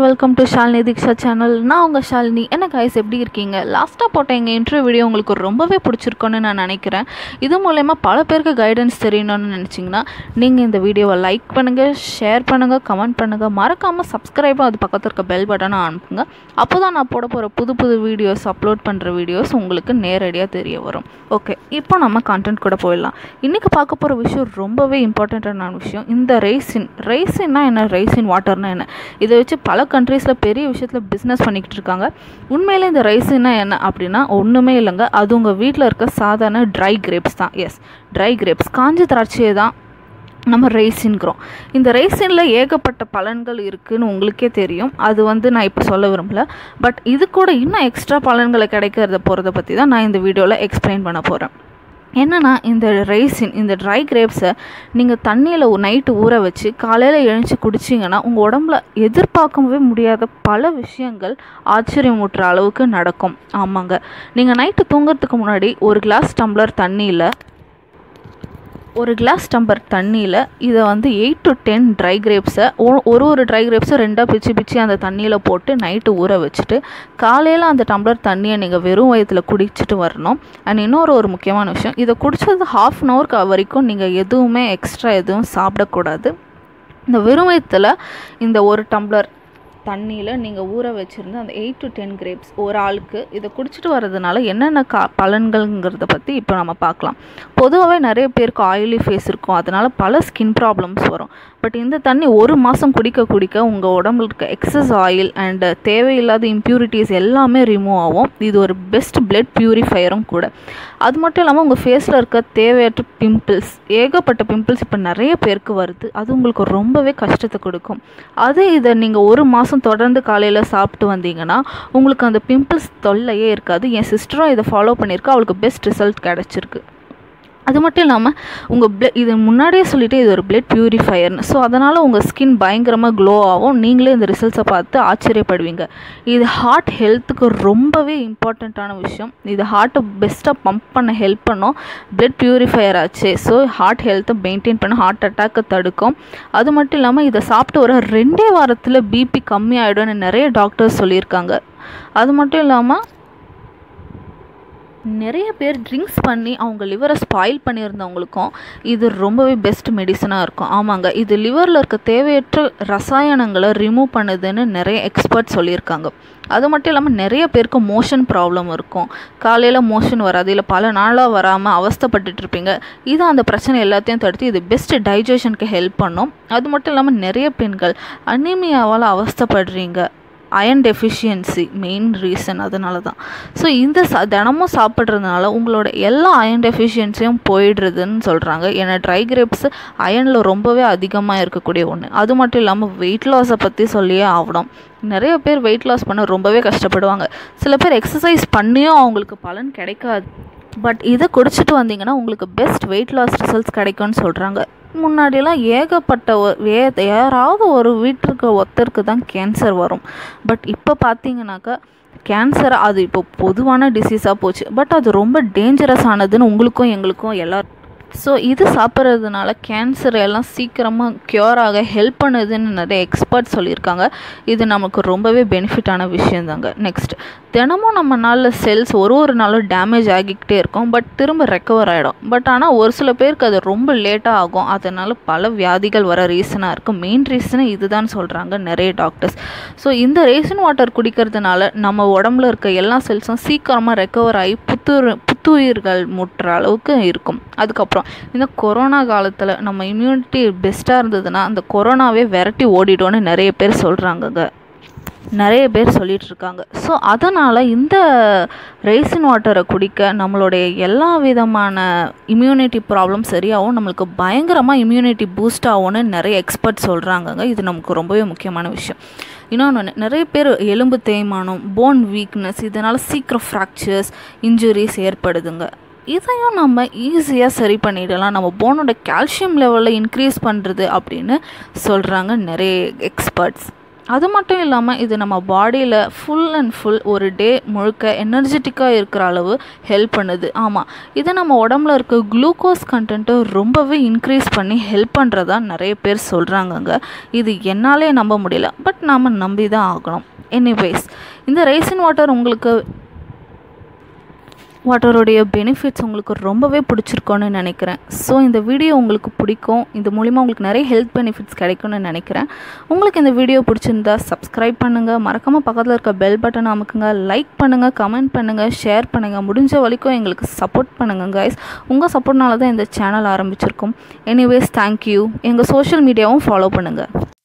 welcome to Shalini Deeksha channel நான் உங்கள் ஷாலினி என்ன கைஸ் எப்படி இருக்கீங்க லாஸ்ட்டாக போட்ட எங்கள் இன்டர்வியூ வீடியோ உங்களுக்கு ரொம்பவே பிடிச்சிருக்குன்னு நான் நினைக்கிறேன் இது மூலயமா பல பேருக்கு கைடன்ஸ் தெரியணும்னு நினச்சிங்கன்னா நீங்கள் இந்த வீடியோவை லைக் பண்ணுங்கள் ஷேர் பண்ணுங்கள் கமெண்ட் பண்ணுங்கள் மறக்காமல் சப்ஸ்கிரைபும் அது பக்கத்தில் இருக்க பெல் பட்டனை அனுப்புங்க அப்போ தான் நான் போட போகிற புது புது வீடியோஸ் அப்லோட் பண்ணுற வீடியோஸ் உங்களுக்கு நேரடியாக தெரிய வரும் ஓகே இப்போ நம்ம கண்டென்ட் கூட போயிடலாம் இன்றைக்கி பார்க்க போகிற விஷயம் ரொம்பவே இம்பார்ட்டண்ட்டான விஷயம் இந்த ரைசின் ரைசின்னா என்ன ரைசின் வாட்டர்னா என்ன இதை வச்சு பல கண்ட்ரீஸில் பெரிய விஷயத்தில் பிஸ்னஸ் பண்ணிக்கிட்டு இருக்காங்க உண்மையிலே இந்த ரைஸுன்னா என்ன அப்படின்னா ஒன்றுமே இல்லைங்க அது உங்கள் வீட்டில் இருக்க சாதாரண ட்ரை கிரேப்ஸ் தான் எஸ் ட்ரை கிரேப்ஸ் காஞ்ச திராட்சையை தான் நம்ம ரைஸின்கிறோம் இந்த ரைஸினில் ஏகப்பட்ட பலன்கள் இருக்குதுன்னு உங்களுக்கே தெரியும் அது வந்து நான் இப்போ சொல்ல விரும்பல பட் இது கூட இன்னும் எக்ஸ்ட்ரா பலன்களை கிடைக்கிறத போகிறத பற்றி தான் நான் இந்த வீடியோவில் எக்ஸ்பிளைன் பண்ண போகிறேன் என்னென்னா இந்த ரைஸின் இந்த ட்ரை கிரேப்ஸை நீங்கள் தண்ணியில் நைட்டு ஊற வச்சு காலையில் எழுந்துச்சி குடிச்சிங்கன்னா உங்கள் உடம்புல எதிர்பார்க்கவே முடியாத பல விஷயங்கள் ஆச்சரியமூட்டுற அளவுக்கு நடக்கும் ஆமாங்க நீங்கள் நைட்டு தூங்குறதுக்கு முன்னாடி ஒரு கிளாஸ் டம்ளர் தண்ணியில் ஒரு கிளாஸ் டம்பர் தண்ணியில் இதை வந்து எயிட் டு டென் ட்ரை கிரேப்ஸை ஒரு ஒரு ட்ரை கிரேப்ஸை ரெண்டாக பிச்சு பிச்சு அந்த தண்ணியில் போட்டு நைட்டு ஊற வச்சுட்டு காலையில் அந்த டம்ளர் தண்ணியை நீங்கள் வெறும் வயத்தில் குடிச்சிட்டு வரணும் அண்ட் இன்னொரு ஒரு முக்கியமான விஷயம் இதை குடித்தது ஹாஃப் அன் ஹவருக்கு வரைக்கும் நீங்கள் எதுவுமே எக்ஸ்ட்ரா எதுவும் சாப்பிடக்கூடாது இந்த வெறும் வயத்தில் இந்த ஒரு டம்ளர் தண்ணியில் நீங்கள் ஊற வச்சுருந்த அந்த எயிட் டு டென் கிரேப்ஸ் ஒரு ஆளுக்கு இதை குடிச்சிட்டு வர்றதுனால என்னென்ன கா பலன்கள்ங்கிறத பற்றி இப்போ நம்ம பார்க்கலாம் பொதுவாகவே நிறைய பேருக்கு ஆயிலி ஃபேஸ் இருக்கும் அதனால் பல ஸ்கின் ப்ராப்ளம்ஸ் வரும் பட் இந்த தண்ணி ஒரு மாதம் குடிக்க குடிக்க உங்கள் உடம்புல இருக்க எக்ஸஸ் ஆயில் அண்ட் தேவையில்லாத இம்ப்யூரிட்டிஸ் எல்லாமே ரிமூவ் ஆகும் இது ஒரு பெஸ்ட் பிளட் ப்யூரிஃபையரும் கூட அது மட்டும் இல்லாமல் உங்கள் ஃபேஸில் இருக்க தேவையற்ற பிம்பிள்ஸ் ஏகப்பட்ட பிம்பிள்ஸ் இப்போ நிறைய பேருக்கு வருது அது உங்களுக்கு ரொம்பவே கஷ்டத்தை கொடுக்கும் அதே இதை நீங்கள் ஒரு மாதம் தொடர்ந்து காலையில் சாப்பிட்டு வந்தீங்கன்னா உங்களுக்கு அந்த பிம்பிள்ஸ் தொல்லையே இருக்காது என் சிஸ்டரும் இதை ஃபாலோ பண்ணியிருக்கா அவளுக்கு பெஸ்ட் ரிசல்ட் கிடச்சிருக்கு அது மட்டும் இல்லாமல் உங்கள் பிளட் இது முன்னாடியே சொல்லிவிட்டு இது ஒரு பிளட் ப்யூரிஃபையர்னு ஸோ அதனால் உங்கள் ஸ்கின் பயங்கரமாக க்ளோ ஆகும் நீங்களே இந்த ரிசல்ட்ஸை பார்த்து ஆச்சரியப்படுவீங்க இது ஹார்ட் ஹெல்த்துக்கு ரொம்பவே இம்பார்ட்டண்ட்டான விஷயம் இது ஹார்ட்டை பெஸ்ட்டாக பம்ப் பண்ண ஹெல்ப் பண்ணும் பிளட் ப்யூரிஃபையர் ஆச்சு ஸோ ஹார்ட் ஹெல்த்தை மெயின்டைன் பண்ண ஹார்ட் அட்டாக்கை தடுக்கும் அது மட்டும் இல்லாமல் இதை சாப்பிட்டு வர ரெண்டே வாரத்தில் பிபி கம்மி ஆகிடும்னு நிறைய டாக்டர்ஸ் சொல்லியிருக்காங்க அது மட்டும் இல்லாமல் நிறைய பேர் ட்ரிங்க்ஸ் பண்ணி அவங்க லிவரை ஸ்பாயில் பண்ணியிருந்தவங்களுக்கும் இது ரொம்பவே பெஸ்ட் மெடிசனாக இருக்கும் ஆமாங்க இது லிவரில் இருக்க தேவையற்ற ரசாயனங்களை ரிமூவ் பண்ணுதுன்னு நிறைய எக்ஸ்பர்ட் சொல்லியிருக்காங்க அது மட்டும் இல்லாமல் நிறைய பேருக்கு மோஷன் ப்ராப்ளம் இருக்கும் காலையில் மோஷன் வராது இல்லை பல நாளாக வராமல் அவஸ்தப்பட்டுட்டு இருப்பீங்க இது அந்த பிரச்சனை எல்லாத்தையும் தடுத்து இது பெஸ்ட் டைஜஷனுக்கு ஹெல்ப் பண்ணும் அது மட்டும் இல்லாமல் நிறைய பெண்கள் அனிமியாவால் அவஸ்தப்படுறீங்க அயன் டெஃபிஷியன்சி மெயின் ரீசன் அதனால தான் ஸோ இந்த சா தினமும் சாப்பிட்றதுனால உங்களோட எல்லா அயன் டெஃபிஷியன்சியும் போயிடுறதுன்னு சொல்கிறாங்க ஏன்னா ட்ரை கிரேப்ஸ் அயனில் ரொம்பவே அதிகமாக இருக்கக்கூடிய ஒன்று அது மட்டும் இல்லாமல் வெயிட் லாஸை பற்றி சொல்லியே ஆகணும் நிறைய பேர் வெயிட் லாஸ் பண்ண ரொம்பவே கஷ்டப்படுவாங்க சில பேர் எக்ஸசைஸ் பண்ணியும் அவங்களுக்கு பலன் கிடைக்காது பட் இதை குடிச்சிட்டு வந்தீங்கன்னா உங்களுக்கு பெஸ்ட் வெயிட் லாஸ் ரிசல்ட்ஸ் கிடைக்கும்னு சொல்கிறாங்க முன்னாடியெல்லாம் ஏகப்பட்ட வே யாராவது ஒரு வீட்டிற்கு ஒருத்தருக்கு தான் கேன்சர் வரும் பட் இப்போ பார்த்தீங்கன்னாக்கா கேன்சர் அது இப்போ பொதுவான டிசீஸாக போச்சு பட் அது ரொம்ப டேஞ்சரஸ் ஆனதுன்னு உங்களுக்கும் எங்களுக்கும் எல்லாரும் ஸோ இது சாப்பிட்றதுனால கேன்சர் எல்லாம் சீக்கிரமாக க்யூர் ஆக ஹெல்ப் பண்ணுதுன்னு நிறைய எக்ஸ்பர்ட் சொல்லியிருக்காங்க இது நமக்கு ரொம்பவே பெனிஃபிட்டான விஷயந்தாங்க நெக்ஸ்ட் தினமும் நம்ம நாளில் செல்ஸ் ஒரு ஒரு நாளும் டேமேஜ் ஆகிக்கிட்டே இருக்கும் பட் திரும்ப ரெக்கவர் ஆகிடும் பட் ஆனால் ஒரு சில பேருக்கு அது ரொம்ப லேட்டாக ஆகும் அதனால் பல வியாதிகள் வர ரீசனாக இருக்கும் மெயின் ரீசனு இதுதான் சொல்கிறாங்க நிறைய டாக்டர்ஸ் ஸோ இந்த ரேசன் வாட்டர் குடிக்கிறதுனால நம்ம உடம்புல இருக்க எல்லா செல்ஸும் சீக்கிரமாக ரெக்கவர் ஆகி புத்துரு புத்துயிர்கள் முட்டுற அளவுக்கு இருக்கும் அதுக்கப்புறம் இந்த கொரோனா காலத்தில் நம்ம இம்யூனிட்டி பெஸ்ட்டாக இருந்ததுன்னா அந்த கொரோனாவே விரட்டி ஓடிடும்னு நிறைய பேர் சொல்கிறாங்கங்க நிறைய பேர் சொல்லிகிட்டு இருக்காங்க ஸோ அதனால் இந்த ரைசின் வாட்டரை குடிக்க நம்மளுடைய எல்லா விதமான இம்யூனிட்டி ப்ராப்ளம் சரியாகவும் நம்மளுக்கு பயங்கரமாக இம்யூனிட்டி பூஸ்ட் ஆகும்னு நிறைய எக்ஸ்பர்ட் சொல்கிறாங்கங்க இது நமக்கு ரொம்பவே முக்கியமான விஷயம் இன்னொன்று நிறைய பேர் எலும்பு தேய்மானம் போன் வீக்னஸ் இதனால் சீக்கிரம் ஃப்ராக்சர்ஸ் இன்ஜுரிஸ் ஏற்படுதுங்க இதையும் நம்ம ஈஸியாக சரி பண்ணிடலாம் நம்ம போனோட கால்சியம் லெவலில் இன்க்ரீஸ் பண்ணுறது அப்படின்னு சொல்கிறாங்க நிறைய எக்ஸ்பர்ட்ஸ் அது மட்டும் இல்லாமல் இது நம்ம பாடியில் ஃபுல் அண்ட் ஃபுல் ஒரு டே முழுக்க எனர்ஜெட்டிக்காக இருக்கிற அளவு ஹெல்ப் பண்ணுது ஆமாம் இது நம்ம உடம்புல இருக்க குளுக்கோஸ் கண்டென்ட்டை ரொம்பவே இன்க்ரீஸ் பண்ணி ஹெல்ப் பண்ணுறதா நிறைய பேர் சொல்கிறாங்கங்க இது என்னாலே நம்ப முடியல பட் நாம் நம்பி தான் ஆகணும் எனிவேஸ் இந்த ரைசின் வாட்டர் உங்களுக்கு வாட்டருடைய பெனிஃபிட்ஸ் உங்களுக்கு ரொம்பவே பிடிச்சிருக்கோன்னு நினைக்கிறேன் ஸோ இந்த வீடியோ உங்களுக்கு பிடிக்கும் இது மூலிமா உங்களுக்கு நிறைய ஹெல்த் பெனிஃபிட்ஸ் கிடைக்கும்னு நினைக்கிறேன் உங்களுக்கு இந்த வீடியோ பிடிச்சிருந்தா சப்ஸ்கிரைப் பண்ணுங்கள் மறக்காமல் பக்கத்தில் இருக்க பெல் பட்டன் அமுக்குங்க லைக் பண்ணுங்கள் கமெண்ட் பண்ணுங்கள் ஷேர் பண்ணுங்கள் முடிஞ்ச வரைக்கும் எங்களுக்கு சப்போர்ட் பண்ணுங்கள் கைஸ் உங்கள் சப்போர்ட்னால தான் இந்த சேனல் ஆரம்பிச்சிருக்கோம் எனிவேஸ் தேங்க்யூ எங்கள் சோஷியல் மீடியாவும் ஃபாலோ பண்ணுங்கள்